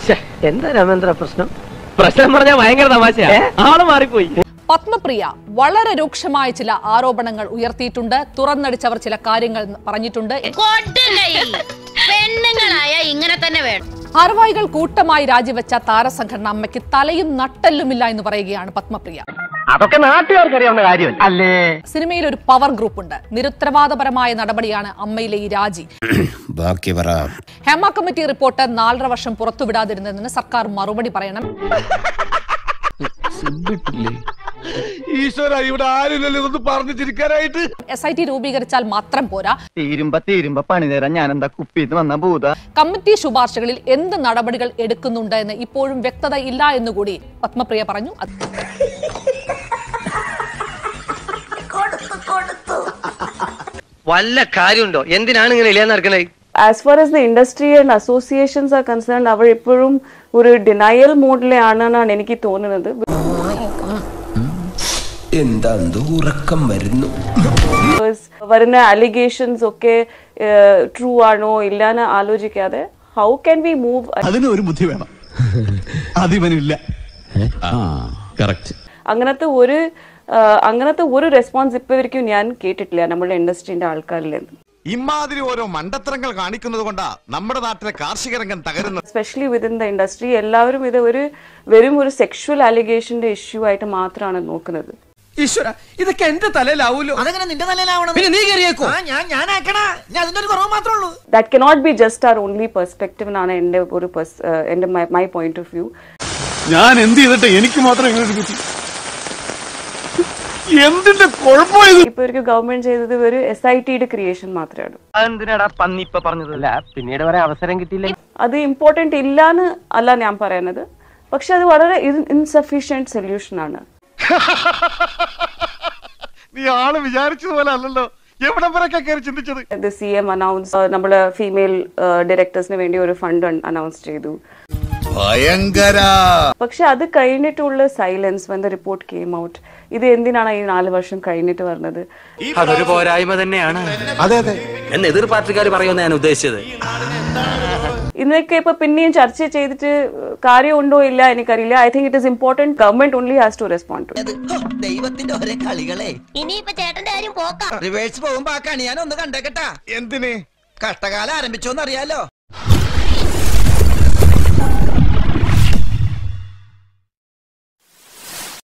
എന്താ രാമേന്ദ്ര പ്രശ്നം പ്രശ്നം പറഞ്ഞാൽ ഭയങ്കര തമാശയാ ആള് മാറിപ്പോയി പത്മപ്രിയ വളരെ രൂക്ഷമായ ചില ആരോപണങ്ങൾ ഉയർത്തിയിട്ടുണ്ട് തുറന്നടിച്ചവർ ചില കാര്യങ്ങൾ പറഞ്ഞിട്ടുണ്ട് കൊടുങ്കൈ പെണ്ണുങ്ങളായ ഇങ്ങനെ തന്നെ വേണം ഭാരവാഹികൾ കൂട്ടമായി രാജിവെച്ച താരസംഘടന അമ്മയ്ക്ക് തലയും നട്ടെല്ലുമില്ല എന്ന് പറയുകയാണ് പത്മപ്രിയ അതൊക്കെ നാട്ടുകാർക്ക് അറിയാവുന്ന കാര്യമല്ല അല്ലേ സിനിമയിൽ ഒരു പവർ ഗ്രൂപ്പ് ഉണ്ട് നിരുത്തരവാദപരമായ നടപടിയാണ് അമ്മയിലെ ഈ രാജി ബാക്കി പറ ഹേമ കമ്മിറ്റി റിപ്പോർട്ട് നാലര വർഷം പുറത്തുവിടാതിരുന്നതിന് സർക്കാർ മറുപടി പറയണം ഈശ്വര ഇവിടെ ആരുമില്ലല്ലോ ഇതൊന്ന് പറഞ്ഞു ചിരിക്കാനായിട്ട് എസ് ഐ ടി രൂപീകരിച്ചാൽ മാത്രം പോരാ തീരുമ്പ തീരുമ്പ പണി തരാൻ ഞാൻ എന്താ കുപ്പിന്ന് വന്ന ഭൂത കമ്മിറ്റി ശുപാർശകളിൽ എന്ത് നടപടികൾ എടുക്കുന്നുണ്ട് എന്ന് ഇപ്പോഴും വ്യക്തത ഇല്ല എന്നുകൂടി പത്മപ്രിയ പറഞ്ഞു അത് വല്ല കാര്യമുണ്ടോ എന്തിനാണ് ഇങ്ങനെ ഇല്ലാന്ന് നടക്കണേ as far as the industry and associations are concerned അവർ ഇപ്പോഴും ഒരു ഡിനയൽ മോഡിലാണെന്നാണ് എനിക്ക് തോന്നുന്നത് എന്താ ഉറക്കം വരുന്നു Because വരുന്ന അലിഗേഷൻസ് ഒക്കെ ട്രൂ ആണോ ഇല്ലാന്ന് ആലോചിക്കാതെ ഹൗ ക്യാൻ വി മൂവ് അതിന് ഒരു ബുദ്ധി വേണം അതിവനില്ല കറക്റ്റ് അങ്ങനത്തെ ഒരു ആ, അങ്ങനത്തെ ഒരു റെസ്പോൺസ് ഇപ്പോഴേക്കും ഞാൻ കേട്ടിട്ടില്ല നമ്മുടെ ഇൻഡസ്ട്രീന്റെ ആൾക്കാരിൽ നിന്ന് ഇമാതിരി ഓരോ മണ്ടത്തരങ്ങൾ കാണിക്കുന്നത് കൊണ്ടാ നമ്മുടെ നാട്ടിലെ കാർഷിക രംഗം തകരുന്നത് എസ്പെഷ്യലി വിതിൻ ദ ഇൻഡസ്ട്രി എല്ലാവരും ഇത് ഒരു വെറും ഒരു സെക്ഷുവൽ അലിഗേഷന്റെ ഇഷ്യൂ ആയിട്ട് മാത്രമാണ് നോക്കുന്നത് ഈശ്വര ഇതൊക്കെ എന്റെ തലയിലാവൂലോ അതെങ്ങനെ നിന്റെ തലയിലാവണം പിന്നെ നീ കയറിയേക്കോ ആ, ഞാൻ ഞാൻ ആക്കണ ഞാൻ അതിന്റെ ഒരു കുറവ് മാത്രമേ ഉള്ളൂ that cannot be just are only perspective എന്നാണ് എൻ്റെ ഒരു pers- ആ, എൻ്റെ മൈ പോയിന്റ് ഓഫ് വ്യൂ ഞാൻ എന്ത് ചെയ്തിട്ട് എനിക്ക് മാത്രം ഇങ്ങനെ കിട്ടി എന്തിന്റെ കുഴപ്പമായത് ഇപ്പൊ ഒരു ഗവൺമെന്റ് ചെയ്തത് ഒരു എസ് ഐ ടിയുടെ ക്രിയേഷൻ മാത്രമാണ് അതെന്തിനാടാ പന്നി ഇപ്പൊ പറഞ്ഞത് അല്ല പിന്നീട് വരെ അവസരം കിട്ടിയില്ല അത് ഇമ്പോർട്ടന്റ് ഇല്ലാന്ന് അല്ല ഞാൻ പറയുന്നത് പക്ഷെ അത് വളരെ ഇൻസഫീഷ്യന്റ് സൊല്യൂഷൻ ആണ് നീ ആള് വിചാരിച്ചതുപോലെ അല്ലല്ലോ എവിടം വരെയൊക്കെ കയറി ചിന്തിച്ചത് ഇത് സി എം അനൗൺസ് നമ്മള് ഫീമെയിൽ ഡയറക്ടേഴ്സിന് വേണ്ടി ഒരു ഫണ്ട് അനൗൺസ് ചെയ്തു ഭയങ്കര പക്ഷെ അത് കഴിഞ്ഞിട്ടുള്ള silence when the report came out ഇത് എന്തിനാണ് ഈ നാല് വർഷം കഴിഞ്ഞിട്ട് പറഞ്ഞത് അതൊരു പോരായ്മ തന്നെയാണ് അതെ അതെ എന്ന് എതിർ പാർട്ടിക്കാർ പറയുമെന്ന് ഞാൻ ഉദ്ദേശിച്ചത് ഇന്നൊക്കെ ഇപ്പൊ പിന്നെയും ചർച്ച ചെയ്തിട്ട് കാര്യമുണ്ടോ ഇല്ല എനിക്കറിയില്ല I think it is important government only has to respond to ദൈവത്തിന്റെ ഒരേ കളികളെ ഇനിയിപ്പൊ ചേട്ടന്റെ കാര്യം പോക്കാം റിവേഴ്സ് പോകുമ്പോ ആ കണി ഞാൻ ഒന്ന് കണ്ടേക്കട്ടാ എന്തിന് കഷ്ടകാലം ആരംഭിച്ചോന്ന് അറിയാലോ